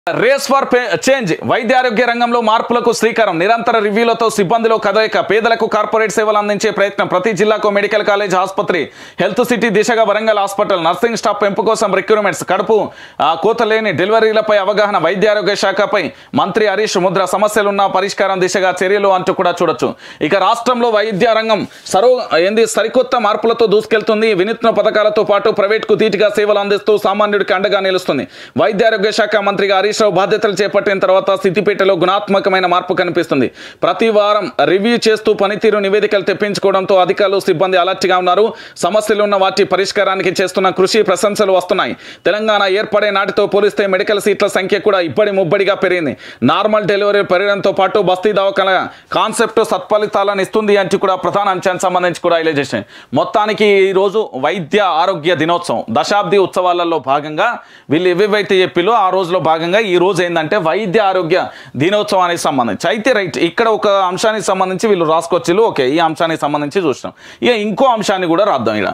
race for change వైద్య ఆరోగ్య రంగంలో మార్పులకు శ్రీకారం నిరంతర రివ్యూలతో సిబ్బందిలో కదలిక పేదలకు కార్పొరేట్ సేవలు అందించే ప్రయత్నం ప్రతి జిల్లాకు మెడికల్ కాలేజ్ ఆసుపత్రి హెల్త్ సిటీ దిశగా వరంగల్ హాస్పిటల్ నర్సింగ్ స్టాఫ్ పెంపు కోసం రిక్రూట్మెంట్స్ కడుపు ఆ, కోత లేని డెలివరీలపై అవగాహన వైద్య ఆరోగ్య శాఖపై మంత్రి హరీష్ ముద్ర సమస్యలున్న పరిష్కారం దిశగా చర్యలు అంటూ కూడా చూడొచ్చు ఇక రాష్ట్రంలో వైద్య రంగం సర్వ ఏంది సరికొత్త మార్పులతో దూసుకెళ్తుంది వినూత్న పథకాలతో పాటు ప్రైవేట్కు ధీటుగా సేవలు అందిస్తూ సామాన్యుడికి అండగా నిలుస్తుంది వైద్య ఆరోగ్య శాఖ మంత్రిగా హరీష్ రావు బాధ్యతలు చేపట్టిన తర్వాత సిద్దిపేటలో గుణాత్మకమైన మార్పు కనిపిస్తుంది ప్రతి వారం రివ్యూ చేస్తూ పనితీరు నివేదికలు తెప్పించుకోవడంతో అధికారులు సిబ్బంది అలర్ట్గా ఉన్నారు సమస్యలు ఉన్న వాటి పరిష్కారానికి చేస్తున్న కృషి ప్రశంసలు వస్తున్నాయి తెలంగాణ ఏర్పడే నాటితో పోలిస్తే మెడికల్ సీట్ల సంఖ్య కూడా ఇప్పటి ముబ్బడిగా పెరిగింది నార్మల్ డెలివరీ పెరగడంతో పాటు బస్తీ దవాఖాన కాన్సెప్ట్ సత్ఫలితాలను ఇస్తుంది అంటూ కూడా ప్రధాన అంశానికి సంబంధించి కూడా హైలైట్ చేసాయి మొత్తానికి ఈ రోజు వైద్య ఆరోగ్య దినోత్సవం దశాబ్ది ఉత్సవాలలో భాగంగా వీళ్ళు ఏవేవైతే చెప్పిలో ఆ రోజులో భాగంగా ఈ రోజు ఏంటంటే వైద్య ఆరోగ్య దినోత్సవానికి సంబంధించి అయితే రైట్ ఇక్కడ ఒక అంశానికి సంబంధించి వీళ్ళు రాసుకొచ్చిళ్ళు ఓకే ఈ అంశానికి సంబంధించి చూసినాం ఇక ఇంకో అంశాన్ని కూడా రాద్దాం ఇక్కడ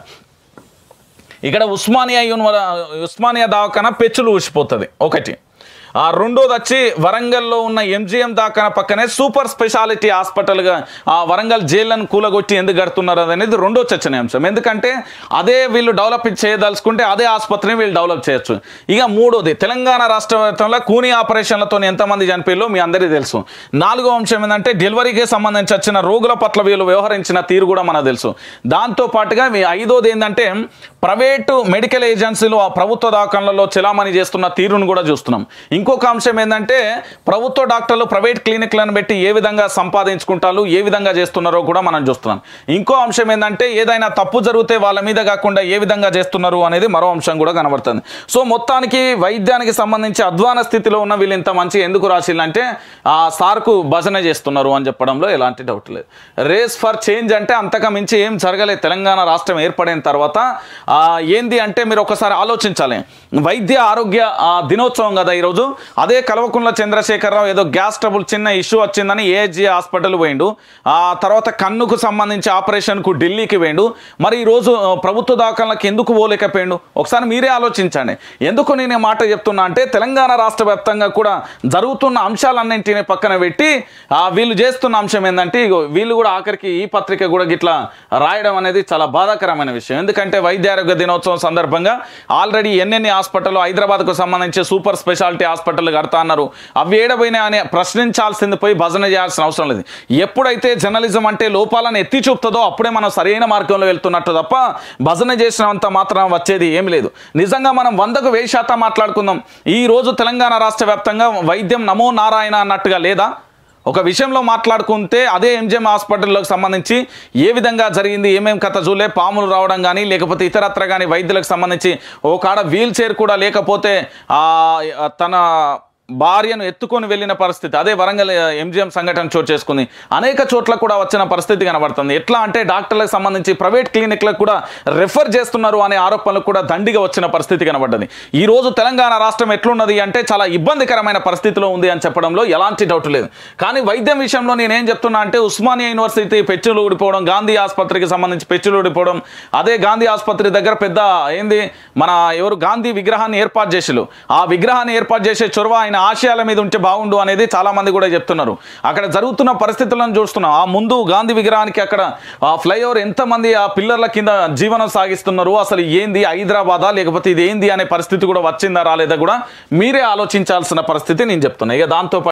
ఇక్కడ ఉస్మానియా యూనివర్ ఉస్మానియా దవాఖాన పెచ్చులు ఊసిపోతుంది ఒకటి ఆ రెండోది వచ్చి వరంగల్లో ఉన్న ఎంజిఎం దాఖాన పక్కనే సూపర్ స్పెషాలిటీ హాస్పిటల్గా ఆ వరంగల్ జైళ్ళను కూలగొట్టి ఎందుకు కడుతున్నారు అనేది రెండో చర్చనీయాంశం ఎందుకంటే అదే వీళ్ళు డెవలప్ చేయదలుచుకుంటే అదే ఆసుపత్రిని వీళ్ళు డెవలప్ చేయొచ్చు ఇక మూడోది తెలంగాణ రాష్ట్ర వ్యాప్తంలో కూనీ ఆపరేషన్లతో ఎంతమంది చనిపోయారో మీ అందరికీ తెలుసు నాలుగో అంశం ఏంటంటే డెలివరీకి సంబంధించి వచ్చిన రోగుల పట్ల వీళ్ళు వ్యవహరించిన తీరు కూడా మనకు తెలుసు దాంతో పాటుగా మీ ఐదోది ఏంటంటే ప్రైవేటు మెడికల్ ఏజెన్సీలు ఆ ప్రభుత్వ దవాఖానలలో చెలామణి చేస్తున్న తీరును కూడా చూస్తున్నాం ఇంకొక అంశం ఏంటంటే ప్రభుత్వ డాక్టర్లు ప్రైవేట్ క్లినిక్లను పెట్టి ఏ విధంగా సంపాదించుకుంటారు ఏ విధంగా చేస్తున్నారో కూడా మనం చూస్తున్నాం ఇంకో అంశం ఏంటంటే ఏదైనా తప్పు జరిగితే వాళ్ళ మీద కాకుండా ఏ విధంగా చేస్తున్నారు అనేది మరో అంశం కూడా కనబడుతుంది సో మొత్తానికి వైద్యానికి సంబంధించి అధ్వాన స్థితిలో ఉన్న వీళ్ళు ఇంత మంచి ఎందుకు రాసిల్లంటే ఆ సార్కు భజన చేస్తున్నారు అని చెప్పడంలో ఎలాంటి డౌట్ లేదు రేస్ ఫర్ చేంజ్ అంటే అంతకు మించి ఏం జరగలేదు తెలంగాణ రాష్ట్రం ఏర్పడిన తర్వాత ఆ, ఏంది అంటే మీరు ఒకసారి ఆలోచించాలి వైద్య ఆరోగ్య ఆ, దినోత్సవం కదా ఈరోజు అదే కల్వకుంట్ల చంద్రశేఖరరావు ఏదో గ్యాస్ ట్రబుల్ చిన్న ఇష్యూ వచ్చిందని ఏజీ హాస్పిటల్ పోయిండు ఆ తర్వాత కన్నుకు సంబంధించి ఆపరేషన్కు ఢిల్లీకి పోయిండు మరి ఈరోజు ఆ, ప్రభుత్వ దాఖలకు ఎందుకు పోలేకపోయిండు ఒకసారి మీరే ఆలోచించండి ఎందుకు నేను ఈ మాట చెప్తున్నా అంటే తెలంగాణ రాష్ట్ర వ్యాప్తంగా కూడా జరుగుతున్న అంశాలన్నింటినీ పక్కన పెట్టి ఆ, వీళ్ళు చేస్తున్న అంశం ఏంటంటే ఇగో వీళ్ళు కూడా ఆఖరికి ఈ పత్రిక కూడా గిట్లా రాయడం అనేది చాలా బాధాకరమైన విషయం ఎందుకంటే వైద్య ఆరోగ్య దినోత్సవం సందర్భంగా ఆల్రెడీ ఎన్నెన్ని హాస్పిటల్ హైదరాబాద్కు సంబంధించి సూపర్ స్పెషాలిటీ హాస్పిటల్ కడతా అన్నారు అవి ఏడబోయినా అని ప్రశ్నించాల్సింది పోయి భజన చేయాల్సిన అవసరం లేదు ఎప్పుడైతే జర్నలిజం అంటే లోపాలను ఎత్తి చూపుతుందో అప్పుడే మనం సరైన మార్గంలో వెళ్తున్నట్టు తప్ప భజన చేసినంత మాత్రం వచ్చేది ఏమి లేదు నిజంగా మనం వందకు వెయ్యి శాతం మాట్లాడుకుందాం ఈ రోజు తెలంగాణ రాష్ట్ర వ్యాప్తంగా వైద్యం నమో నారాయణ అన్నట్టుగా లేదా ఒక విషయంలో మాట్లాడుకుంటే అదే ఎంజిఎం హాస్పిటల్లోకి సంబంధించి ఏ విధంగా జరిగింది ఏమేం కథ చూలే పాములు రావడం కానీ లేకపోతే ఇతరత్ర కానీ వైద్యులకు సంబంధించి ఒక కాడ వీల్ చైర్ కూడా లేకపోతే ఆ తన భార్యను ఎత్తుకొని వెళ్ళిన పరిస్థితి అదే వరంగల్ ఎంజిఎం సంఘటన చోటు చేసుకుంది అనేక చోట్ల కూడా వచ్చిన పరిస్థితి కనబడుతుంది ఎట్లా అంటే డాక్టర్లకు సంబంధించి ప్రైవేట్ క్లినిక్లకు కూడా రెఫర్ చేస్తున్నారు అనే ఆరోపణలు కూడా దండిగా వచ్చిన పరిస్థితి కనబడ్డది ఈ రోజు తెలంగాణ రాష్ట్రం ఎట్లున్నది అంటే చాలా ఇబ్బందికరమైన పరిస్థితిలో ఉంది అని చెప్పడంలో ఎలాంటి డౌట్ లేదు కానీ వైద్యం విషయంలో నేనేం చెప్తున్నా అంటే ఉస్మానియా యూనివర్సిటీ పెచ్చులు ఊడిపోవడం గాంధీ ఆసుపత్రికి సంబంధించి పెచ్చులు ఊడిపోవడం అదే గాంధీ ఆసుపత్రి దగ్గర పెద్ద ఏంది మన ఎవరు గాంధీ విగ్రహాన్ని ఏర్పాటు చేసిలు ఆ విగ్రహాన్ని ఏర్పాటు చేసే చొరవ ఆయన ఆశయాల మీద ఉంటే బాగుండు అనేది చాలా మంది కూడా చెప్తున్నారు అక్కడ జరుగుతున్న పరిస్థితులను చూస్తున్నాం ఆ ముందు గాంధీ విగ్రహానికి అక్కడ ఆ ఫ్లైఓవర్ ఎంతమంది ఆ పిల్లర్ల కింద జీవనం సాగిస్తున్నారు అసలు ఏంది హైదరాబాదా లేకపోతే ఇది ఏంది అనే పరిస్థితి కూడా వచ్చిందా రాలేదా కూడా మీరే ఆలోచించాల్సిన పరిస్థితి నేను చెప్తున్నా ఇక దాంతో పాటు